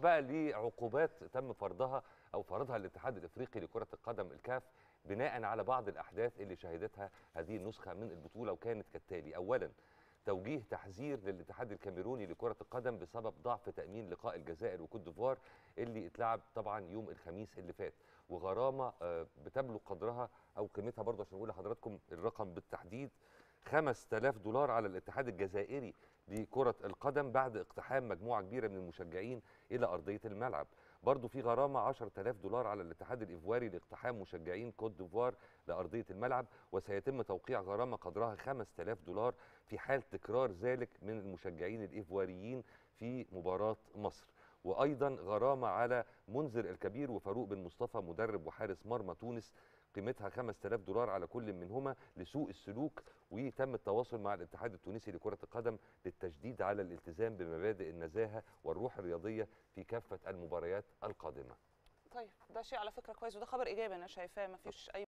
بقى لعقوبات تم فرضها او فرضها الاتحاد الافريقي لكره القدم الكاف بناء على بعض الاحداث اللي شهدتها هذه النسخه من البطوله وكانت كالتالي اولا توجيه تحذير للاتحاد الكاميروني لكره القدم بسبب ضعف تامين لقاء الجزائر وكوت ديفوار اللي اتلعب طبعا يوم الخميس اللي فات وغرامه آه، بتبلغ قدرها او قيمتها برضه عشان اقول لحضراتكم الرقم بالتحديد 5000 دولار على الاتحاد الجزائري لكرة القدم بعد اقتحام مجموعة كبيرة من المشجعين إلى أرضية الملعب برضو في غرامة 10000 دولار على الاتحاد الإيفواري لاقتحام مشجعين كوت ديفوار لأرضية الملعب وسيتم توقيع غرامة قدرها 5000 دولار في حال تكرار ذلك من المشجعين الإيفواريين في مباراة مصر وايضا غرامه على منذر الكبير وفاروق بن مصطفى مدرب وحارس مرمى تونس قيمتها 5000 دولار على كل منهما لسوء السلوك وتم التواصل مع الاتحاد التونسي لكره القدم للتشديد على الالتزام بمبادئ النزاهه والروح الرياضيه في كافه المباريات القادمه طيب ده شيء على فكره كويس وده خبر ايجابي انا شايفاه ما فيش اي